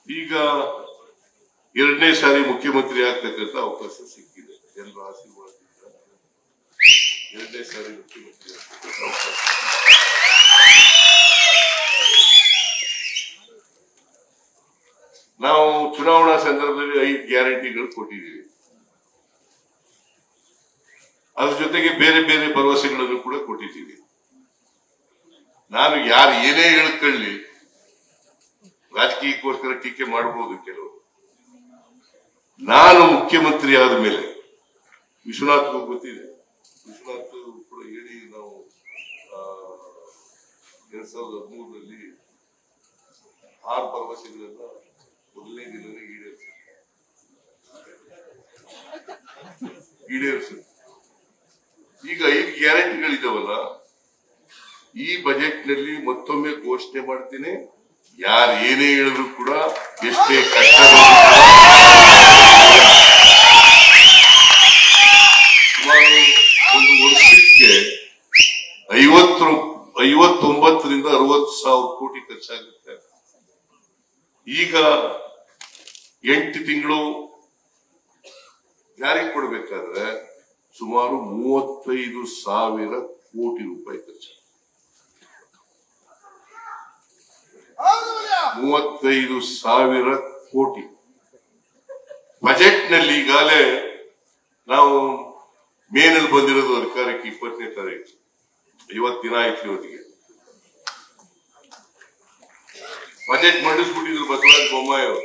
ಈಗ ಎರಡನೇ ಸಾರಿ ಮುಖ್ಯಮಂತ್ರಿ ಆಗ್ತಕ್ಕಂಥ ಅವಕಾಶ ಸಿಕ್ಕಿದೆ ಎಲ್ಲರ ಆಶೀರ್ವಾದದಿಂದ ಎರಡನೇ ಸಾರಿ ಮುಖ್ಯಮಂತ್ರಿ ಆಗ್ತಕ್ಕಂಥ ಅವಕಾಶ ನಾವು ಚುನಾವಣಾ ಸಂದರ್ಭದಲ್ಲಿ ಐದು ಗ್ಯಾರಂಟಿಗಳು ಕೊಟ್ಟಿದ್ದೀವಿ ಅದ್ರ ಜೊತೆಗೆ ಬೇರೆ ಬೇರೆ ಭರವಸೆಗಳನ್ನು ಕೂಡ ಕೊಟ್ಟಿದ್ದೀವಿ ನಾನು ಯಾರು ಏನೇ ಹೇಳ್ಕೊಳ್ಳಿ ರಾಜಕೀಯಕ್ಕೋಸ್ಕರ ಟೀಕೆ ಮಾಡಬಹುದು ಕೆಲವರು ನಾನು ಮುಖ್ಯಮಂತ್ರಿ ಆದ ಮೇಲೆ ವಿಶ್ವನಾಥ್ ಗೊತ್ತಿದೆ ವಿಶ್ವನಾಥ್ ಕೂಡ ಹೇಳಿ ನಾವು ಆ, ಎರಡ್ ಸಾವಿರದ ಹದಿಮೂರರಲ್ಲಿ ಆರು ಭರವಸೆಗಳನ್ನ ಮೊದಲನೇ ದಿನವೇ ಈಡೇರಿಸಿ ಈಡೇರಿಸಿ ಈಗ ಐದು ಗ್ಯಾರಂಟಿಗಳಿದಾವಲ್ಲ ಈ ಬಜೆಟ್ ನಲ್ಲಿ ಮತ್ತೊಮ್ಮೆ ಘೋಷಣೆ ಮಾಡ್ತೀನಿ ಯಾರು ಏನೇ ಹೇಳಿದ್ರು ಕೂಡ ಎಷ್ಟೇ ಕಷ್ಟ ಸುಮಾರು ಒಂದು ವರ್ಷಕ್ಕೆ ಐವತ್ತು ಐವತ್ತೊಂಬತ್ತರಿಂದ ಅರವತ್ತು ಸಾವಿರ ಕೋಟಿ ಖರ್ಚಾಗುತ್ತೆ ಈಗ ಎಂಟು ತಿಂಗಳು ಜಾರಿಗೆ ಕೊಡಬೇಕಾದ್ರೆ ಸುಮಾರು ಮೂವತ್ತೈದು ಸಾವಿರ ಕೋಟಿ ರೂಪಾಯಿ ಖರ್ಚು ಮೂವತ್ತೈದು ಸಾವಿರ ಕೋಟಿ ಬಜೆಟ್ ನಲ್ಲಿ ಈಗಾಗಲೇ ನಾವು ಮೇನಲ್ಲಿ ಬಂದಿರೋದು ಅಧಿಕಾರಕ್ಕೆ ಇಪ್ಪತ್ತನೇ ತಾರೀಕು ಐವತ್ತು ದಿನ ಆಯ್ತು ಇವತ್ತಿಗೆ ಬಜೆಟ್ ಮಂಡಿಸ್ಬಿಟ್ಟಿದ್ರು ಬಸವರಾಜ ಬೊಮ್ಮಾಯಿ ಅವರು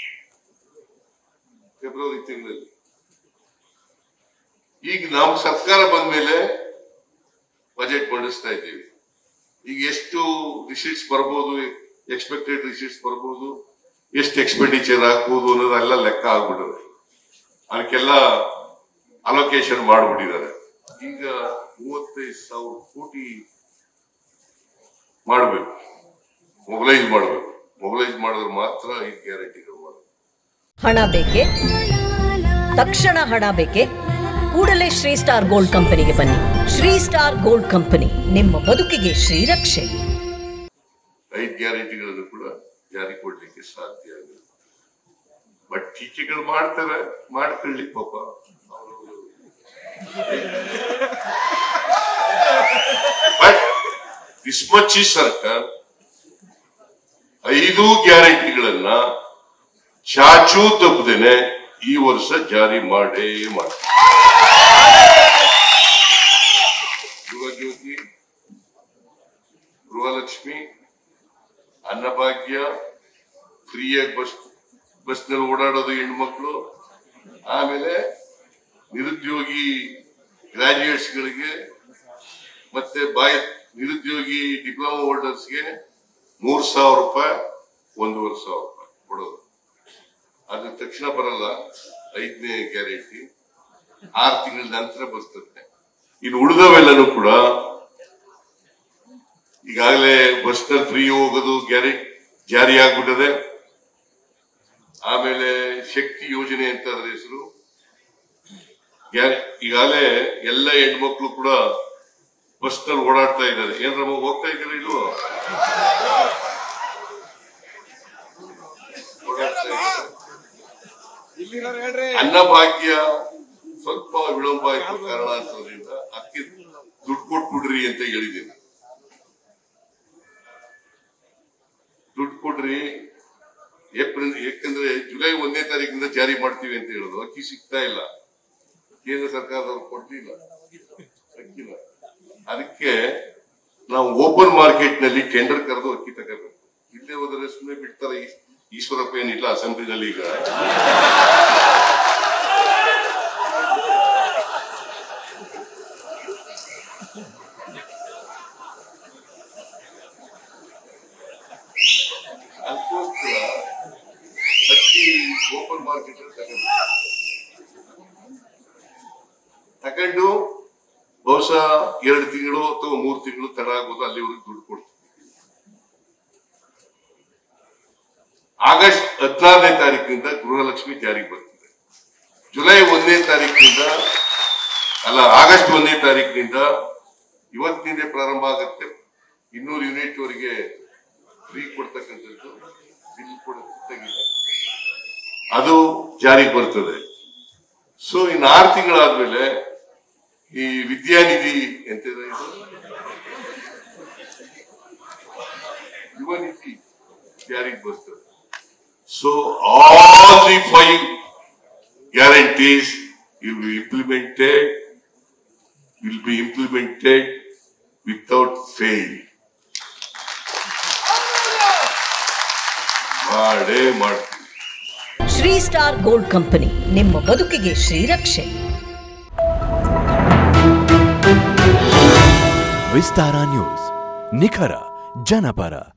ಫೆಬ್ರವರಿ ತಿಂಗಳಲ್ಲಿ ಈಗ ನಮ್ಮ ಸರ್ಕಾರ ಬಂದ್ಮೇಲೆ ಬಜೆಟ್ ಮಂಡಿಸ್ತಾ ಇದ್ದೀವಿ ಈಗ ಎಷ್ಟು ರಿಸೀಟ್ಸ್ ಬರ್ಬೋದು ಎಕ್ಸ್ಪೆಕ್ಟೆಡ್ ರಿಸೀಟ್ಸ್ ಬರ್ಬೋದು ಎಷ್ಟು ಎಕ್ಸ್ಪೆಂಡಿಚರ್ ಆಗ್ಬೋದು ಅನ್ನೋದೆಲ್ಲ ಲೆಕ್ಕ ಆಗ್ಬಿಟ್ಟಿದೆ ಅದಕ್ಕೆಲ್ಲ ಅಲೋಕೇಶನ್ ಮಾಡ್ಬಿಟ್ಟಿದ್ದಾರೆ ಈಗ ಮೂವತ್ತೈದು ಸಾವಿರ ಕೋಟಿ ಮಾಡಬೇಕು ಮೊಬಲೈಸ್ ಮಾಡಬೇಕು ಮೊಬಲೈಸ್ ಮಾಡಿದ್ರೆ ಮಾತ್ರ ಈ ಗ್ಯಾರಂಟಿಗಳು ಮಾಡಬೇಕು ಹಣ ಬೇಕೆ ತಕ್ಷಣ ಹಣ ಬೇಕೆ ಕೂಡಲೇ ಶ್ರೀ ಸ್ಟಾರ್ ಗೋಲ್ಡ್ ಕಂಪನಿಗೆ ಬನ್ನಿ ಶ್ರೀ ಸ್ಟಾರ್ ಗೋಲ್ಡ್ ಕಂಪನಿ ನಿಮ್ಮ ಬದುಕಿಗೆ ಶ್ರೀರಕ್ಷೆ ಐದು ಗ್ಯಾರಂಟಿಗಳನ್ನು ಕೂಡ ಜಾರಿ ಕೊಡ್ಲಿಕ್ಕೆ ಸಾಧ್ಯ ಆಗಿದೆ ಬಟ್ ಟೀಕೆಗಳು ಮಾಡ್ತಾರೆ ಮಾಡ್ಕೊಳ್ಳಿ ಪಾಪ ಬಟ್ ದಿಸ್ ಮಚ್ ಈ ಸರ್ಕಾರ ಐದು ಗ್ಯಾರಂಟಿಗಳನ್ನ ಚಾಚೂ ತಪ್ಪದೇನೆ ಈ ವರ್ಷ ಜಾರಿ ಮಾಡೇ ಮಾಡ್ತಾರೆ ಗೃಹಜ್ಯೋತಿ ಗೃಹಲಕ್ಷ್ಮಿ ಅನ್ನಭಾಗ್ಯ ಫ್ರೀಯಾಗಿ ಬಸ್ ಬಸ್ನಲ್ಲಿ ಓಡಾಡೋದು ಹೆಣ್ಮಕ್ಳು ಆಮೇಲೆ ನಿರುದ್ಯೋಗಿ ಗ್ರಾಜುಯೇಟ್ಸ್ ಗಳಿಗೆ ಮತ್ತೆ ಬಾಯ್ ನಿರುದ್ಯೋಗಿ ಡಿಪ್ಲೊಮಾ ಹೋಲ್ಡರ್ಸ್ಗೆ ಮೂರ್ ಸಾವಿರ ರೂಪಾಯಿ ಒಂದೂವರೆ ಸಾವಿರ ರೂಪಾಯಿ ಕೊಡೋದು ಅದು ತಕ್ಷಣ ಬರಲ್ಲ ಐದನೇ ಗ್ಯಾರಂಟಿ ಆರು ತಿಂಗಳ ನಂತರ ಬರ್ತದೆ ಇನ್ನು ಉಳಿದವೆಲ್ಲನೂ ಕೂಡ ಈಗಾಗಲೇ ಬಸ್ನಲ್ಲಿ ಫ್ರೀ ಹೋಗೋದು ಗ್ಯಾರಿ ಜಾರಿ ಆಗ್ಬಿಟ್ಟದೆ ಆಮೇಲೆ ಶಕ್ತಿ ಯೋಜನೆ ಅಂತ ಅದ್ರ ಹೆಸರು ಗ್ಯಾರಿ ಈಗಾಗಲೇ ಎಲ್ಲ ಹೆಣ್ಮಕ್ಳು ಕೂಡ ಬಸ್ನಲ್ಲಿ ಓಡಾಡ್ತಾ ಇದ್ದಾರೆ ಏನ್ರಮ್ಮ ಹೋಗ್ತಾ ಇದ್ದೀರಾ ಇಲ್ವೋ ಓಡಾಡ್ತಾ ಇದ್ದಾರೆ. ಅನ್ನಭಾಗ್ಯ ಸ್ವಲ್ಪ ವಿಳಂಬ ಆಯ್ತು ಕಾರಣಾಂತರದಿಂದ ಅದಕ್ಕೆ ದುಡ್ಡು ಕೊಟ್ಬಿಡ್ರಿ ಅಂತ ಹೇಳಿದ್ದೀನಿ ದುಡ್ಡು ಕೊಡ್ರಿ ಏಪ್ರಿಲ್ ಯಾಕಂದ್ರೆ ಜುಲೈ ಒಂದನೇ ತಾರೀಕಿಂದ ಜಾರಿ ಮಾಡ್ತೀವಿ ಅಂತ ಹೇಳೋದು ಅಕ್ಕಿ ಸಿಗ್ತಾ ಇಲ್ಲ ಕೇಂದ್ರ ಸರ್ಕಾರದವ್ರು ಕೊಡ್ಲಿಲ್ಲ ಅಕ್ಕಿನ ಅದಕ್ಕೆ ನಾವು ಓಪನ್ ಮಾರ್ಕೆಟ್ ನಲ್ಲಿ ಟೆಂಡರ್ ಕರೆದು ಅಕ್ಕಿ ತಗೋಬೇಕು ಇಲ್ಲೇ ಹೋದ್ರೆ ಸುಮ್ಮನೆ ಬಿಡ್ತಾರೆ ಈ- ಈಶ್ವರಪ್ಪ ಏನಿಲ್ಲ ಅಸೆಂಬ್ಲಿನಲ್ಲಿ ಈಗ ಅದಕ್ಕೋಸ್ಕರ ಅಕ್ಕಿ ಓಪನ್ ಮಾರ್ಕೆಟ್ ತಗೊಂಡು ತಗೊಂಡು ಬಹುಶಃ ಎರಡು ತಿಂಗಳು ಅಥವಾ ಮೂರು ತಿಂಗಳು ತಡ ಆಗ್ಬೋದು ಅಲ್ಲಿವರೆಗೆ ದುಡ್ಡು ಕೊಡ್ತೀವಿ ಆಗಸ್ಟ್ ಹದಿನಾರನೇ ತಾರೀಕಿನಿಂದ ಗೃಹಲಕ್ಷ್ಮಿ ಜಾರಿಗೆ ಬರ್ತದೆ ಜುಲೈ ಒಂದನೇ ತಾರೀಕಿನಿಂದ ಅಲ್ಲ ಆಗಸ್ಟ್ ಒಂದನೇ ತಾರೀಕಿನಿಂದ ಇವತ್ತಿನಿಂದ ಪ್ರಾರಂಭ ಆಗುತ್ತೆ ಇನ್ನೂರು ಯೂನಿಟ್ ವರೆಗೆ ಫ್ರೀ ಕೊಡ್ತಕ್ಕಂಥದ್ದು ಬಿಲ್ ಕೊಡ ತೆಗಿದೆ ಅದು ಜಾರಿಗೆ ಬರ್ತದೆ ಸೊ ಇನ್ನು ಆರು ತಿಂಗಳಾದ್ಮೇಲೆ ಈ ವಿದ್ಯಾನಿಧಿ ಎಂತ ಇದು ಯುವ ನಿಧಿ ಜಾರಿಗೆ ಬರ್ತದೆ so all the five guarantees will be implemented will be implemented without fail ಮಾಡೇ ಮಾಡ್ತೀವಿ ಶ್ರೀ ಸ್ಟಾರ್ ಗೋಲ್ಡ್ ಕಂಪನಿ ನಿಮ್ಮ ಬದುಕಿಗೆ ಶ್ರೀರಕ್ಷೆ ವಿಸ್ತಾರ ನ್ಯೂಸ್ ನಿಖರ ಜನಪರ